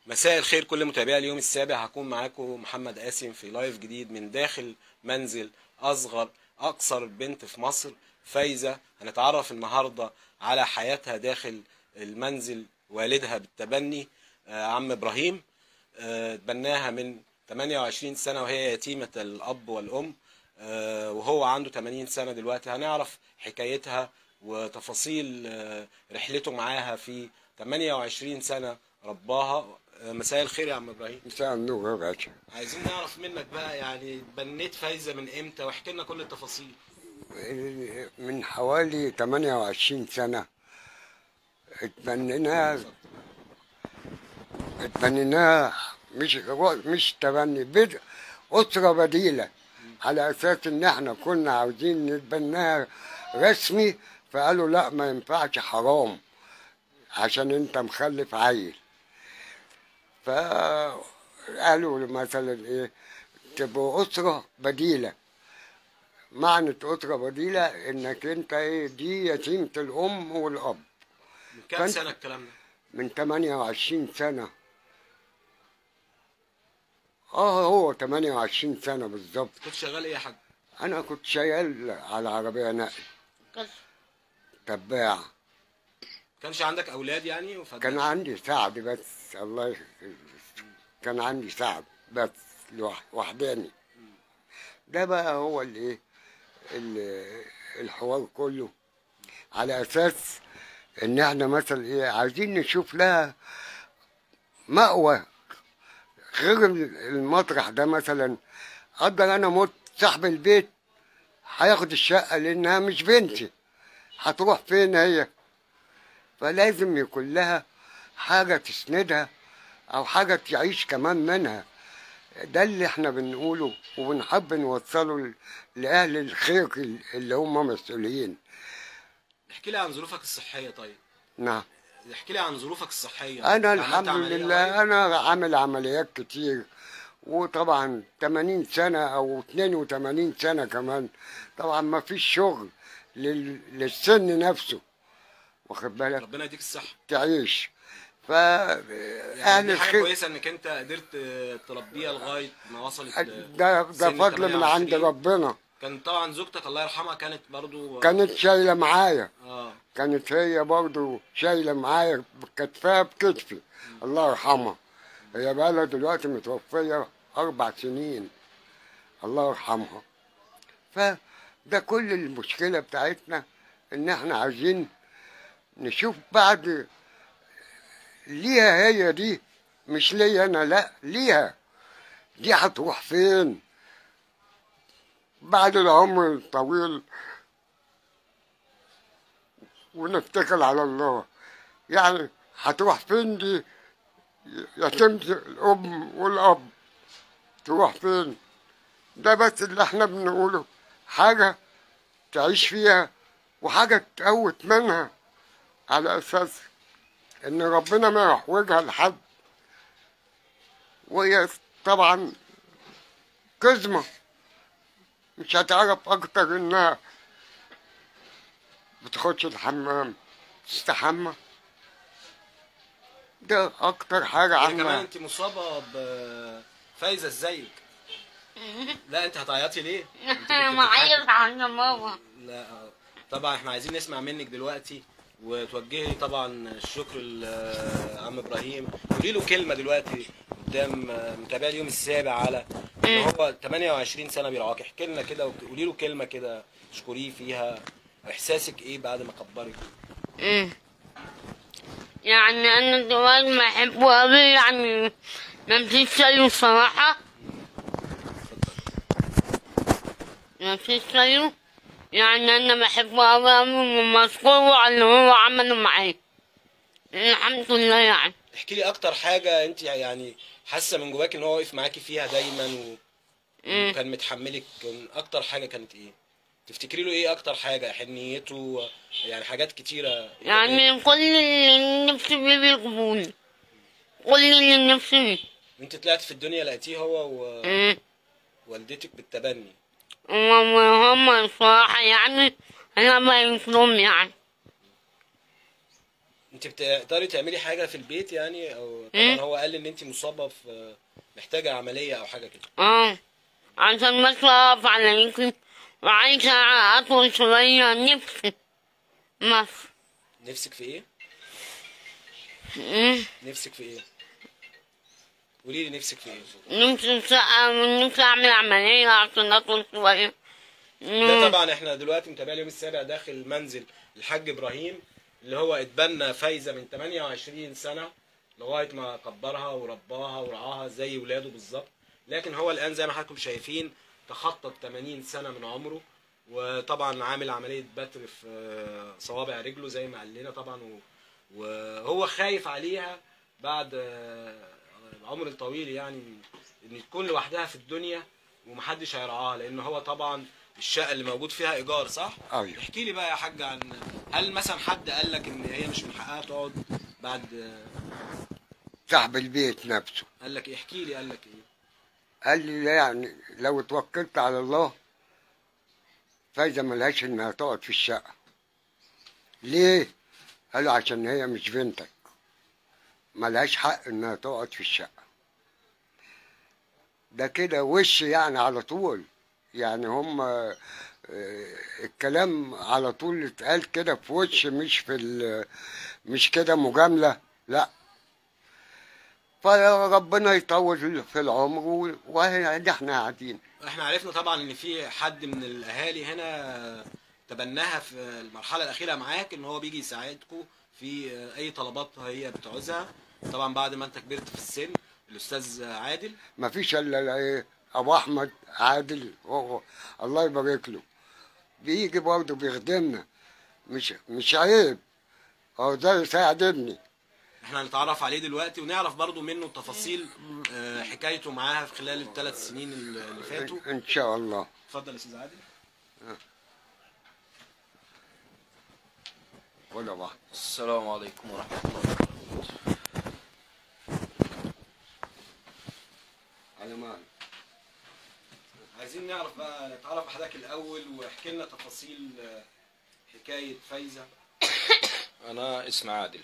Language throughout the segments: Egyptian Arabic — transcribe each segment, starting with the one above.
مساء الخير كل متابعي اليوم السابع هكون معاكم محمد قاسم في لايف جديد من داخل منزل اصغر اقصر بنت في مصر فايزه هنتعرف النهارده على حياتها داخل المنزل والدها بالتبني آه، عم ابراهيم آه، اتبناها من 28 سنه وهي يتيمه الاب والام آه، وهو عنده 80 سنه دلوقتي هنعرف حكايتها وتفاصيل آه، رحلته معاها في 28 سنه رباها آه، مساء الخير يا عم ابراهيم مساء النور يا باشا عايزين نعرف منك بقى يعني بنيت فايزه من امتى واحكي لنا كل التفاصيل من حوالي 28 سنة اتبنيناها اتبنيناها مش مش تبني بدء أسرة بديلة على أساس إن إحنا كنا عاوزين نتبناها رسمي فقالوا لا ما ينفعش حرام عشان أنت مخلف عيل فقالوا مثلا إيه تبقوا أسرة بديلة معنى أسرة بديلة إنك أنت إيه دي يتيمة الأم والأب من كام كان- سنه الكلام ده من 28 سنة اه هو 28 سنة بالظبط كنت شغال ايه يا حاج أنا كنت شغال على عربية نقل تباع كانش عندك اولاد يعني وفد... كان عندي سعد بس الله يخ- كان عندي سعد بس لوح- وحداني ده بقى هو الايه ال- الحوار كله على اساس ان احنا مثلا ايه عايزين نشوف لها مأوى غير المطرح ده مثلا قدر انا مت صاحب البيت هياخد الشقه لانها مش بنتي هتروح فين هي فلازم يكون لها حاجة تسندها أو حاجة تعيش كمان منها ده اللي احنا بنقوله وبنحب نوصله ل- لأهل الخير اللي هم مسؤولين احكي لي عن ظروفك الصحيه طيب نعم احكي لي عن ظروفك الصحيه أنا عملت الحمد عملية لله قريب؟ أنا عامل عمليات كتير وطبعا 80 سنة أو 82 سنة كمان طبعا ما فيش شغل لل- للسن نفسه واخد بالك ربنا يديك الصحه تعيش ف يعني أهل دي حاجه الخير كويسه انك انت قدرت آه، تربيها لغايه ما وصلت ل- ده ده سن فضل من عند 28. ربنا كان طبعا زوجتك الله يرحمها كانت برضو كانت شايله معايا اه كانت هي برضو شايله معايا بكتفها بكتفي الله يرحمها هي بقى لها دلوقتي متوفيه اربع سنين الله يرحمها فده كل المشكله بتاعتنا ان احنا عايزين نشوف بعد ليها هي دي مش ليا انا لا ليها دي هتروح فين بعد العمر الطويل ونتكل على الله يعني هتروح فين دي يتم الأم والأب تروح فين ده بس اللي احنا بنقوله حاجة تعيش فيها وحاجة تقوت منها على أساس إن ربنا ما يحوجها لحد وهي طبعا كزمة مش هتعرف أكتر إنها بتخش الحمام تستحمى ده أكتر حاجة هي كمان عنها انت مصابه بفايزه ازيك لا انت هتعيطي ليه انت كنت معيط عند ماما لا آه. طبعا احنا عايزين نسمع منك دلوقتي وتوجهي طبعا الشكر لعم ابراهيم قولي له كلمه دلوقتي قدام آه، متابعي اليوم السابع على ان هو 28 سنه بيرعاك احكي لنا كده وقولي له كلمه كده تشكريه فيها احساسك ايه بعد ما كبرك أمم. يعني انا دلوقتي بحبه اوي يعني ما فيش زيه الصراحة ما فيش زيه يعني انا بحبه اوي اوي ومشكور على اللي هو عمله معايا الحمد لله يعني احكي لي اكتر حاجه انت يعني حاسه من جواك ان هو واقف معاكي فيها دايما و... أمم. وكان متحملك كان اكتر حاجه كانت ايه تفتكري له ايه اكتر حاجه حنيته يعني حاجات كتيره يعني كل اللي نفسي فيه بيقبول كل اللي نفسي فيه انت طلعت في الدنيا لقيتيه هو أمم. ووالدتك بالتبني هم الصراحة يعني أنا بقيت لهم يعني انت بتقدري تعملي حاجه في البيت يعني او مم. طبعا هو قال ان انت مصابه في محتاجه عمليه او حاجه كده اه عشان بس اقف على رجلي وعايزة اطول شوية نفسي بس نفسك في ايه مم. نفسك في ايه قولي لي نفسك في ايه نفسي أسقى- نفسي اعمل عملية عشان اطول شوية ده مم. طبعا احنا دلوقتي متابعين اليوم السابع داخل منزل الحاج ابراهيم اللي هو اتبنى فايزه من 28 سنه لغايه ما كبرها ورباها ورعاها زي ولاده بالظبط لكن هو الان زي ما حضراتكم شايفين تخطى 80 سنه من عمره وطبعا عامل عمليه بتر في آه، صوابع رجله زي ما قال لنا طبعا و- وهو خايف عليها بعد آه، العمر الطويل يعني ان تكون لوحدها في الدنيا ومحدش هيرعاها لان هو طبعا الشقه اللي موجود فيها ايجار صح؟ ايوه احكي لي بقى يا حاج عن هل مثلا حد قال لك ان هي مش من حقها تقعد بعد صاحب البيت نفسه قال لك إيه؟ احكي لي قال لك ايه؟ قال لي لا يعني لو توكلت على الله فايدة ملهاش انها تقعد في الشقة ليه؟ قالوا عشان هي مش بنتك ملهاش حق انها تقعد في الشقة ده كده وش يعني على طول يعني هم آه، الكلام على طول اتقال كده في وش مش في ال- مش كده مجاملة لا فربنا يطول في العمر و- وادي احنا قاعدين احنا عرفنا طبعا ان في حد من الاهالي هنا تبناها في المرحله الاخيره معاك ان هو بيجي يساعدكم في اي طلبات هي بتعوزها طبعا بعد ما انت كبرت في السن الاستاذ عادل ما فيش الا ايه ابو احمد عادل هو الله يبارك له بيجي برضه بيخدمنا مش مش عيب هو ده يساعد ابني احنا هنتعرف عليه دلوقتي ونعرف برضو منه تفاصيل آه، حكايته معاها في خلال الثلاث سنين اللي فاتوا ان شاء الله اتفضل يا استاذ عادل ولا واحد السلام عليكم ورحمة الله وبركاته على ما عايزين نعرف بقى نتعرف بحضرتك الاول واحكي لنا تفاصيل آه، حكايه فايزه أنا اسمي عادل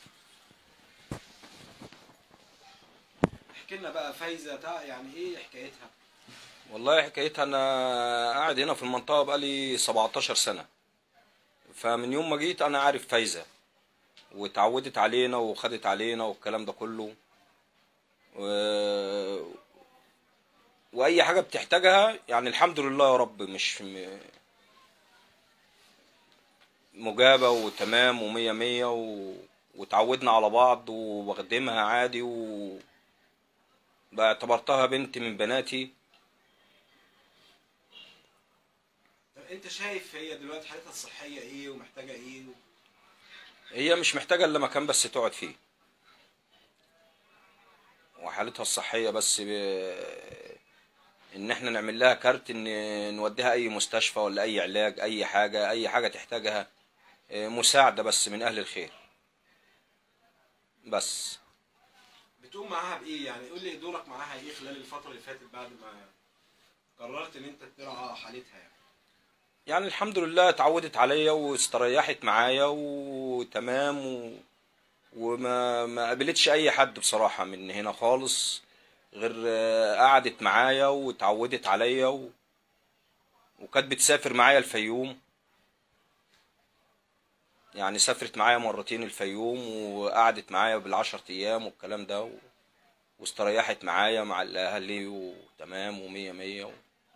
احكي لنا بقى فايزه تع- يعني ايه حكايتها والله حكايتها أنا قاعد هنا في المنطقة بقالي 17 سنة فمن يوم ما جيت أنا عارف فايزة واتعودت علينا وخدت علينا والكلام ده كله و... وأي حاجة بتحتاجها يعني الحمد لله يا رب مش م... مجابة وتمام ومية مية و... وتعودنا على بعض وبخدمها عادي و... بقى اعتبرتها بنت من بناتي طب انت شايف هي دلوقتي حالتها الصحيه ايه ومحتاجه ايه و... هي مش محتاجة إلا مكان بس تقعد فيه وحالتها الصحية بس ب... إن إحنا نعمل لها كارت إن نوديها أي مستشفى ولا أي علاج أي حاجة أي حاجة تحتاجها إيه، مساعدة بس من أهل الخير بس بتقوم معاها بايه يعني قول لي دورك معاها ايه خلال الفتره اللي فاتت بعد ما قررت ان انت ترعى حالتها يعني يعني الحمد لله اتعودت عليا واستريحت معايا وتمام و... وما ما قابلتش اي حد بصراحة من هنا خالص غير آه، قعدت معايا واتعودت عليا و... وكانت بتسافر معايا الفيوم يعني سافرت معايا مرتين الفيوم وقعدت معايا بالعشر ايام والكلام ده و... واستريحت معايا مع الاهلي وتمام ومية مية و...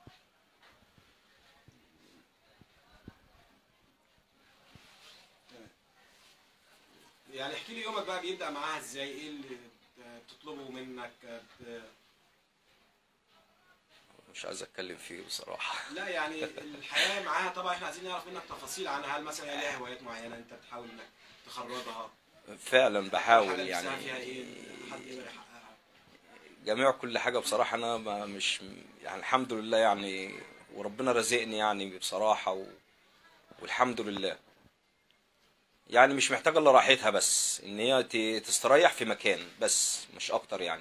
يعني احكي لي يومك بقى بيبدا معاها ازاي ايه اللي بتطلبه منك بت... مش عايز اتكلم فيه بصراحة لا يعني الحياه معاها طبعا احنا عايزين نعرف منك تفاصيل عنها هل مثلا هي ليها هوايات معينه انت بتحاول انك تخرجها فعلا بحاول حاجة نفسها يعني فيها ايه حد يقدر يحققها جميع كل حاجة بصراحة أنا ما مش يعني الحمد لله يعني وربنا رزقني يعني بصراحة و... والحمد لله يعني مش محتاجة إلا راحتها بس إن هي ت- تستريح في مكان بس مش أكتر يعني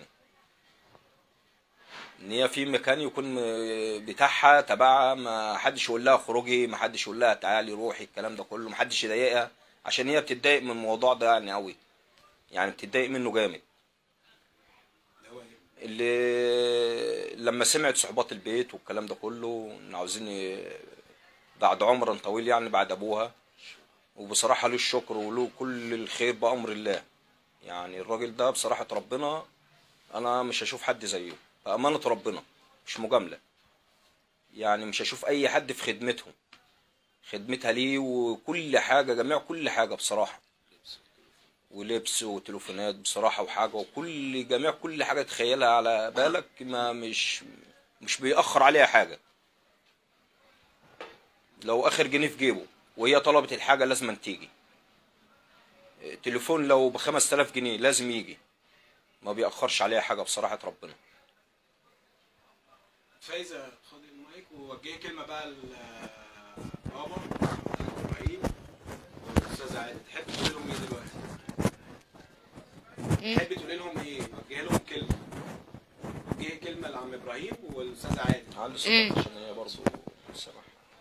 إن هي في مكان يكون م- بتاعها تبعها ما حدش يقول لها اخرجي ما حدش يقول لها تعالي روحي الكلام ده كله ما حدش يضايقها عشان هي بتتضايق من الموضوع ده يعني قوي يعني بتتضايق منه جامد اللي هو ايه اللي لما سمعت صحبات البيت والكلام ده كله ان عاوزين ي- بعد عمر طويل يعني بعد ابوها وبصراحة له الشكر وله كل الخير بأمر الله يعني الراجل ده بصراحة ربنا انا مش هشوف حد زيه بأمانة ربنا مش مجاملة يعني مش هشوف اي حد في خدمتهم خدمتها ليه وكل حاجة جميع كل حاجة بصراحة ولبس وتليفونات بصراحة وحاجة وكل جميع كل حاجة تخيلها على بالك ما مش مش بيأخر عليها حاجة لو آخر جنيه في جيبه وهي طلبت الحاجة لازم تيجي تليفون لو بخمس تلاف جنيه لازم يجي ما بيأخرش عليها حاجة بصراحة ربنا فايزه خد المايك ووجهي كلمه بقى لبابا ابراهيم والاستاذ عادل تحب تقول لهم ايه دلوقتي؟ تحب تقول لهم ايه؟ وجهي لهم كلمه وجهي كلمه لعم ابراهيم والاستاذ عادل على صوتك عشان هي برضه سامح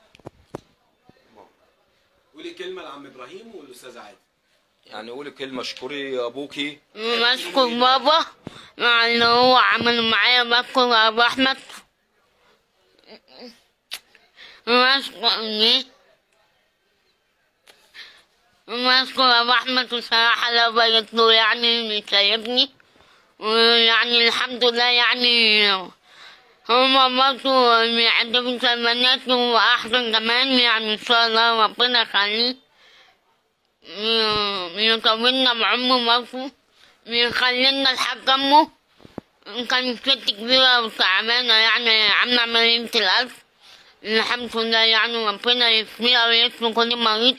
قولي كلمه لعم ابراهيم والاستاذ عادل يعني قولي كلمة اشكري أبوكي بشكر بابا مع اللي هو عمله معايا بشكر أبو أحمد بشكر إيه بشكر أبو أحمد بصراحة لو بقيت له يعني مسايبني ويعني الحمد لله يعني هما برضه بيعجبوا تمنياته وأحسن كمان يعني إن شاء الله ربنا يخليه بيطولنا بعمره برضه بيخلينا لحد أمه كانت ست كبيرة وتعبانة يعني عاملة ملايين الألف الحمد لله يعني ربنا يشفيها ويشفي كل مريض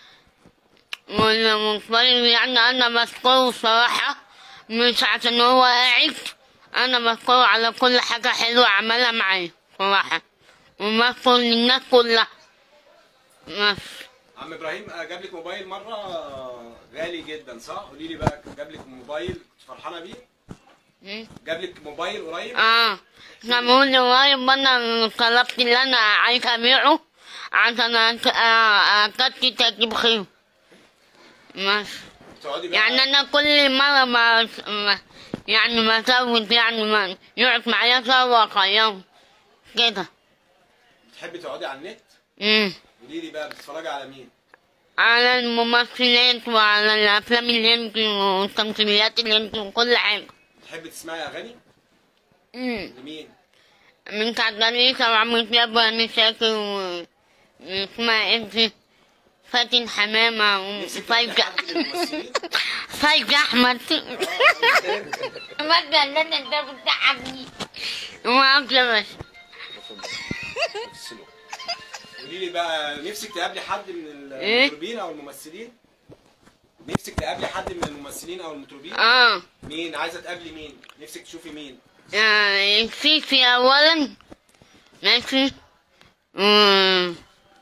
والمصبري يعني أنا بشكره الصراحة مش عشان هو قاعد أنا بشكره على كل حاجة حلوة عملها معايا صراحة وبشكر للناس كلها بس عم ابراهيم آه، جاب لك موبايل مره غالي جدا صح؟ قولي لي بقى جاب لك موبايل كنت فرحانه بيه؟ مم. جاب لك موبايل قريب؟ اه كان بيقول لي قريب انا طلبت اللي انا عايز ابيعه عشان أك- آه، اكدت تجيب خير بس تقعدي بقى يعني انا كل مرة ما ما- يعني ما ازود يعني ما يقعد معايا شهر واخيره كده بتحبي تقعدي على النت؟ امم قولي لي بقى بتتفرجي على مين؟ على الممثلات وعلى الافلام الهندي والتمثيليات الهندي وكل حاجة بتحبي تسمعي اغاني؟ امم لمين؟ من كاتاليسا وعمرو دياب وهاني شاكر و اسمها ايه دي فاتن حمامة نفسك وفايزة تقابلي حد من الممثلين؟ فايزة أحمد ما ده اللي انت بتعبني ما أكل بس افصله. قولي لي بقى نفسك تقابلي حد من إيه؟ المطربين او الممثلين؟ نفسك تقابلي حد من الممثلين او المطربين؟ اه مين؟ عايزه تقابلي مين؟ نفسك تشوفي مين؟ يعني فيفي أولا ماشي و-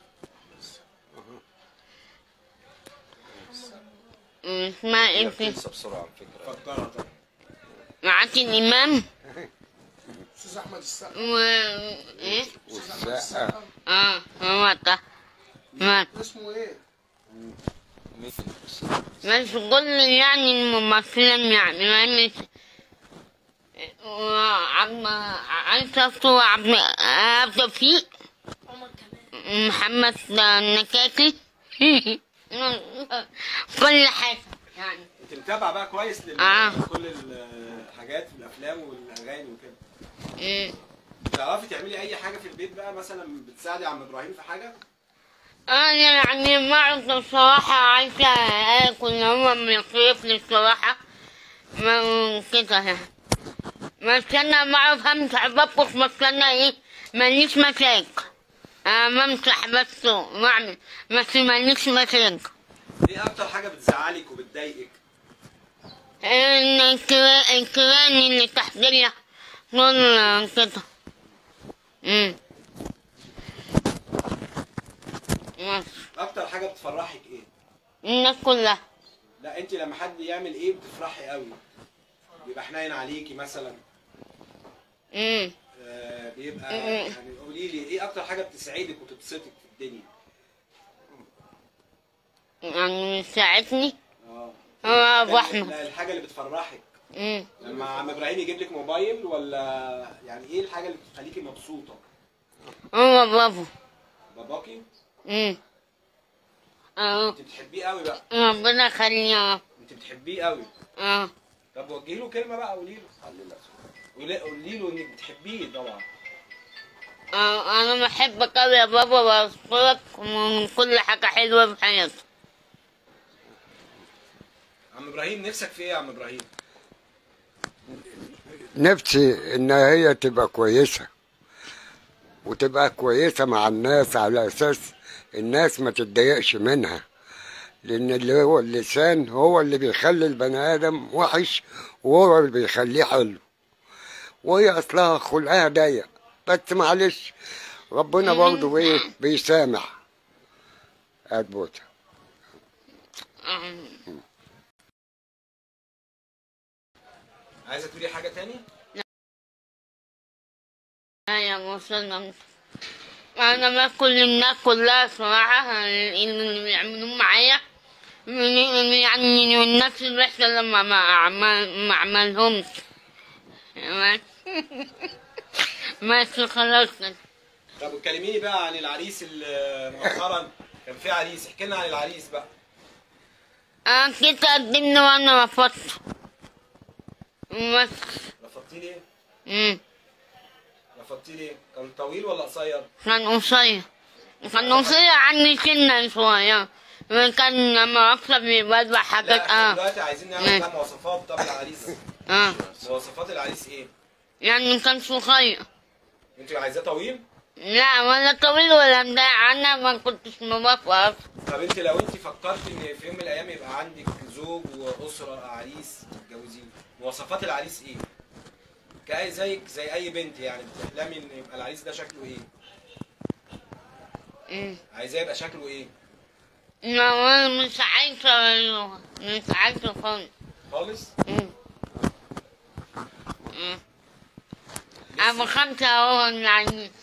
اسمها هي ايه في بتنسى بسرعة على فكرة فكرها طبعا معاتي الإمام استاذ احمد السقا و ايه والسقا اه هو ده مات اسمه ايه؟ مين بس كل يعني الممثلين يعني ما مش وعم عايز أذكر عبد عبد الرفيق محمد نكاكي كل حاجة يعني انت متابعه بقى كويس لل... آه. كل الحاجات في الافلام والاغاني وكده مم. تعرفي تعملي اي حاجه في البيت بقى مثلا بتساعدي عم ابراهيم في حاجه أنا يعني ما عرفت الصراحة عايزة آكل هو من خيف لي الصراحة ما كده يعني بس أنا ما أعرف أمسح بطبخ بس أنا إيه ماليش مزاج أنا بمسح بس وأعمل بس ماليش مزاج ايه اكتر حاجه بتزعلك وبتضايقك إن الكرا- الكران اللي تحت لي دول كده أمم بس اكتر حاجه بتفرحك ايه الناس كلها لا انت لما حد يعمل ايه بتفرحي قوي بيبقى حنين عليكي مثلا أمم آه بيبقى م-م. يعني قولي لي ايه اكتر حاجه بتسعدك وتبسطك في الدنيا يعني يساعدني اه هو ابو احمد لا الحاجه اللي بتفرحك مم. لما عم ابراهيم يجيب لك موبايل ولا يعني ايه الحاجه اللي بتخليكي مبسوطه هو بابا باباكي مم. اه انت بتحبيه قوي بقى ربنا يخليه انت بتحبيه قوي اه طب وجهي له كلمه بقى قولي له قولي قولي له انك بتحبيه طبعا اه انا بحبك اوي يا بابا واشكرك من كل حاجة حلوة في حياتي عم ابراهيم نفسك في ايه يا عم ابراهيم نفسي ان هي تبقى كويسة وتبقى كويسة مع الناس على اساس الناس ما تتضايقش منها لان اللي هو اللسان هو اللي بيخلي البني ادم وحش وهو اللي بيخليه حلو وهي اصلها خلقها ضيق بس معلش ربنا برضه ايه بيسامح ادبوتها عايزه تقولي حاجه تاني يا مسلم انا باكل الناس كلها صراحة اللي بيعملوه معايا من- يعني من الناس الوحشة لما ما أعمل ما أعملهمش ماشي خلاص كده. طب كلميني بقى عن العريس اللي مؤخرا كان في عريس احكي لنا عن العريس بقى أنا كنت قدمني وأنا رفضت بس رفضتيه ليه مم. رفضتيه ليه كان طويل ولا قصير كان قصير كان قصير عني سنة شوية كان لما أكتب بيبدع حاجات لا احنا اه دلوقتي عايزين نعرف ماشي. بقى مواصفات طب العريس اه مواصفات العريس ايه يعني كان صغير انت عايزاه طويل لا ولا طويل ولا مضايق انا ما كنتش موافقة أصلاً. طب انت لو انت فكرت ان في يوم من الايام يبقى عندك زوج واسره عريس تتجوزيه مواصفات العريس ايه كأي زيك زي اي بنت يعني بتحلمي ان يبقى العريس ده شكله ايه مم. عايزاه يبقى شكله ايه لا انا مش عايزة مش عايزة خالص خالص مم. مم. أبو خمسة هو يعني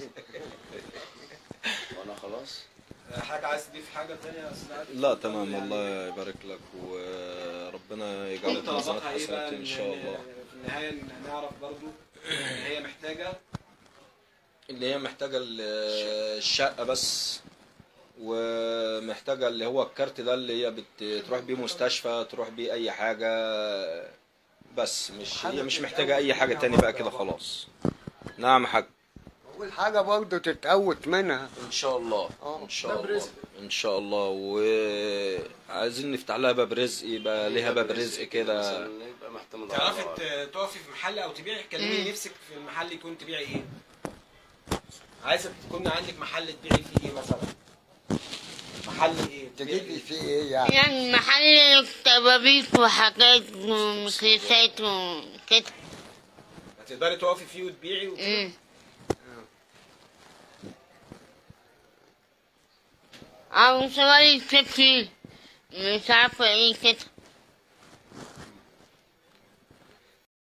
وانا خلاص حاجه عايز تضيف حاجه تانية يا استاذ عادل؟ لا تمام الله يبارك لك وربنا يجعلك انت في ميزانك طلباتها ايه بقى حسنات ان شاء الله في النهايه نعرف برضو ان هي محتاجه اللي هي محتاجة ال- الشقة بس ومحتاجة اللي هو الكارت ده اللي هي بتروح بيه مستشفى تروح بيه أي حاجة بس مش هي مش محتاجة أي حاجة تاني بقى كده خلاص نعم يا حاج اول حاجة برضه تتقوت منها إن شاء الله آه. إن شاء باب الله رزق. إن شاء الله وعايزين نفتح لها باب رزق يبقى ليها باب رزق كده يبقى محتمل على تعرفي الله. ت- تقفي في محل او تبيعي كلميني نفسك في المحل يكون تبيعي ايه عايزه تكون عندك محل تبيعي فيه ايه مثلا محل ايه تجيب لي فيه ايه يعني يعني محل كبابيس وحاجات ومسلسلات وكده هتقدري تقفي فيه وتبيعي وكده مم. أو شوية شيبسي مش عارفة ايه كده